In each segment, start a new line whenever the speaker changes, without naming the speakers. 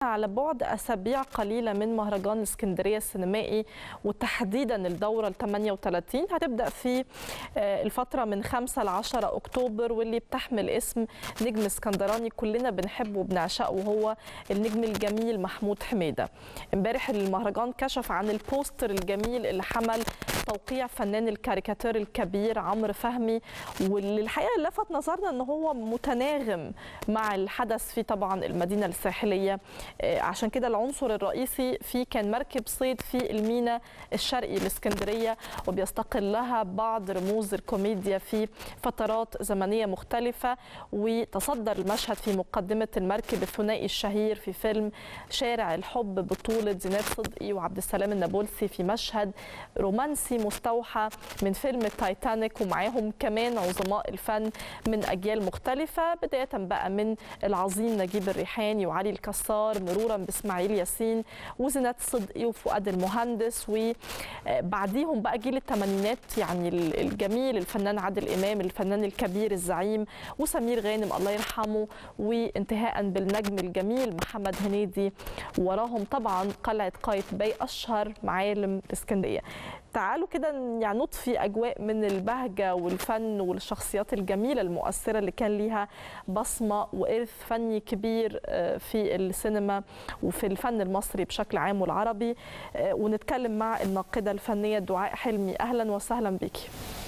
على بعد أسابيع قليلة من مهرجان اسكندرية السينمائي وتحديدا الدورة ال 38 هتبدأ في الفترة من 5 ل 10 أكتوبر واللي بتحمل اسم نجم اسكندراني كلنا بنحبه وبنعشقه وهو النجم الجميل محمود حميدة امبارح المهرجان كشف عن البوستر الجميل اللي حمل توقيع فنان الكاريكاتير الكبير عمرو فهمي واللي الحقيقة لفت نظرنا ان هو متناغم مع الحدث في طبعا المدينة الساحلية عشان كده العنصر الرئيسي فيه كان مركب صيد في الميناء الشرقي الاسكندريه وبيستقلها بعض رموز الكوميديا في فترات زمنيه مختلفه وتصدر المشهد في مقدمه المركب الثنائي الشهير في فيلم شارع الحب بطوله زينات صدقي وعبد السلام النابلسي في مشهد رومانسي مستوحى من فيلم التايتانيك ومعاهم كمان عظماء الفن من اجيال مختلفه بدايه بقى من العظيم نجيب الريحاني وعلي الكسار مرورا باسماعيل ياسين وزينات صدقي وفؤاد المهندس وبعديهم بقى جيل الثمانينات يعني الجميل الفنان عادل امام الفنان الكبير الزعيم وسمير غانم الله يرحمه وانتهاء بالنجم الجميل محمد هنيدي وراهم طبعا قلعه قايتباي اشهر معالم الاسكندريه تعالوا كده يعني نطفي اجواء من البهجه والفن والشخصيات الجميله المؤثره اللي كان ليها بصمه وارث فني كبير في السينما وفي الفن المصري بشكل عام والعربي ونتكلم مع الناقده الفنيه دعاء حلمي اهلا وسهلا بيكي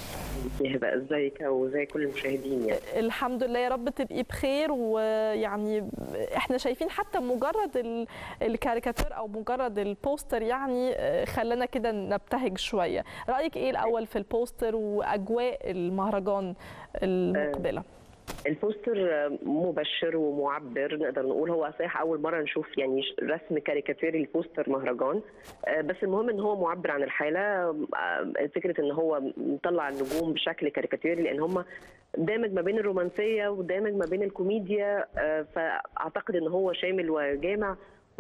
هبه ازيك وزي كل المشاهدين يعني
الحمد لله يا رب تبقي بخير ويعني احنا شايفين حتى مجرد الكاريكاتير او مجرد البوستر يعني خلانا كده نبتهج شويه رايك ايه الاول في البوستر واجواء المهرجان المقبله
البوستر مبشر ومعبر نقدر نقول هو صحيح اول مره نشوف يعني رسم كاريكاتيري لبوستر مهرجان بس المهم ان هو معبر عن الحاله فكره ان هو مطلع النجوم بشكل كاريكاتيري لان هم دامج ما بين الرومانسيه ودامج ما بين الكوميديا فاعتقد ان هو شامل وجامع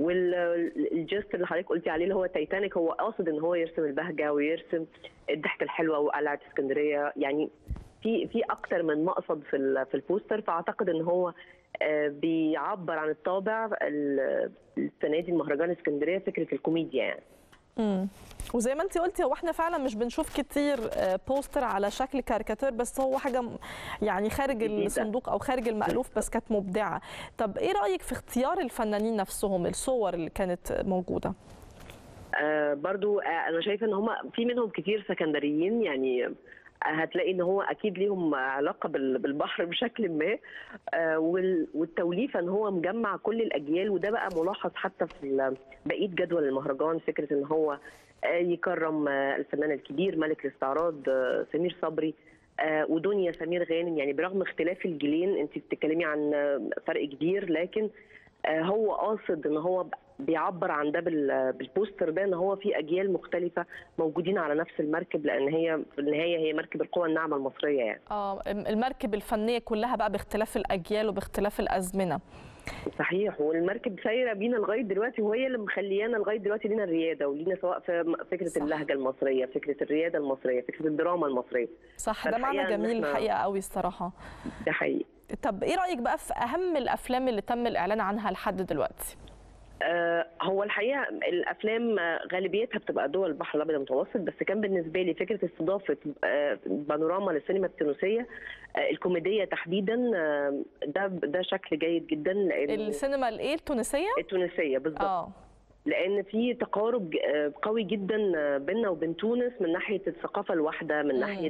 والجست اللي حضرتك قلتي عليه اللي هو تايتانيك هو قاصد ان هو يرسم البهجه ويرسم الضحكه الحلوه وقلعه اسكندريه يعني في في اكتر من مقصد في في البوستر فاعتقد ان هو بيعبر عن الطابع السنه دي المهرجان اسكندريه فكره الكوميديا يعني
امم وزي ما انت قلتي هو احنا فعلا مش بنشوف كتير بوستر على شكل كاريكاتير بس هو حاجه يعني خارج الصندوق او خارج المالوف بس كانت مبدعه طب ايه رايك في اختيار الفنانين نفسهم الصور اللي كانت موجوده
آه برضو آه انا شايفه ان هم في منهم كتير سكندريين يعني هتلاقي ان هو اكيد ليهم علاقه بالبحر بشكل ما والتوليفه ان هو مجمع كل الاجيال وده بقى ملاحظ حتى في بقيه جدول المهرجان فكره ان هو يكرم الفنان الكبير ملك الاستعراض سمير صبري ودنيا سمير غانم يعني برغم اختلاف الجيلين انت بتتكلمي عن فرق كبير لكن هو قاصد ان هو بيعبر عن ده بالبوستر ده ان هو في اجيال مختلفه موجودين على نفس المركب لان هي في النهايه هي مركب القوى الناعمه المصريه يعني.
اه المركب الفنيه كلها بقى باختلاف الاجيال وباختلاف الازمنه.
صحيح والمركب سايره بينا لغايه دلوقتي وهي اللي مخليانا لغايه دلوقتي لينا الرياده ولينا سواء في فكره صح. اللهجه المصريه، فكره الرياده المصريه، فكره الدراما المصريه.
صح ده معنى جميل الحقيقه قوي الصراحه.
ده حقيقي.
طب ايه رايك بقى في اهم الافلام اللي تم الاعلان عنها لحد دلوقتي؟
هو الحقيقه الافلام غالبيتها بتبقى دول البحر الابيض المتوسط بس كان بالنسبه لي فكره استضافه بانوراما للسينما التونسيه الكوميديه تحديدا ده ده شكل جيد جدا
لان السينما الايه التونسيه؟
التونسيه بالظبط اه لان في تقارب قوي جدا بيننا وبين تونس من ناحيه الثقافه الواحده من ناحيه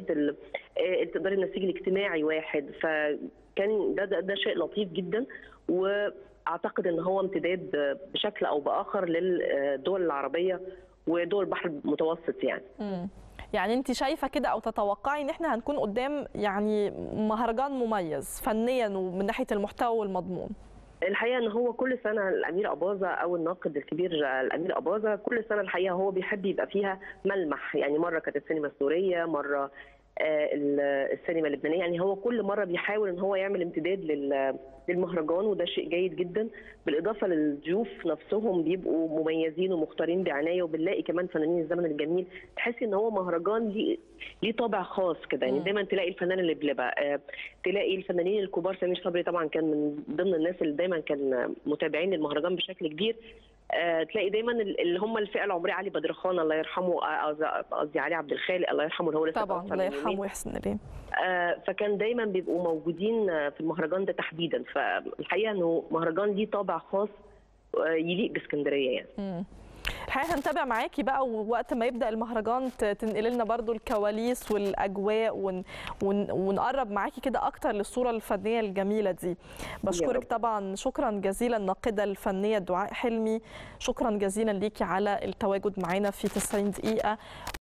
تقدري النسيج الاجتماعي واحد فكان ده ده, ده شيء لطيف جدا و اعتقد ان هو امتداد بشكل او باخر للدول العربيه ودول البحر المتوسط يعني.
مم. يعني انت شايفه كده او تتوقعي ان احنا هنكون قدام يعني مهرجان مميز فنيا ومن ناحيه المحتوى والمضمون.
الحقيقه ان هو كل سنه الامير اباظه او الناقد الكبير الامير اباظه كل سنه الحقيقه هو بيحب يبقى فيها ملمح يعني مره كانت السينما السوريه مره السينما اللبنانيه يعني هو كل مره بيحاول ان هو يعمل امتداد للمهرجان وده شيء جيد جدا بالاضافه للضيوف نفسهم بيبقوا مميزين ومختارين بعنايه وبنلاقي كمان فنانين الزمن الجميل تحسي ان هو مهرجان ليه ليه طابع خاص كده يعني دايما تلاقي الفنان اللي بلبة تلاقي الفنانين الكبار سمير صبري طبعا كان من ضمن الناس اللي دايما كان متابعين للمهرجان بشكل كبير آه، تلاقي دايما اللي هم الفئه العمريه علي بدر خان الله يرحمه قصدي علي عبد الخالق الله يرحمه اللي هو لسه
طبعا الله يرحمه ويحسن اليه
آه، فكان دايما بيبقوا موجودين في المهرجان ده تحديدا فالحقيقه انه مهرجان ليه طابع خاص يليق باسكندريه يعني
م. الحقيقه هنتابع معاكي بقى ووقت ما يبدا المهرجان تنقل لنا برضو الكواليس والاجواء ون ون ونقرب معاكي كده اكتر للصوره الفنيه الجميله دي بشكرك طبعا شكرا جزيلا الناقده الفنيه دعاء حلمي شكرا جزيلا ليكي على التواجد معانا في 90 دقيقه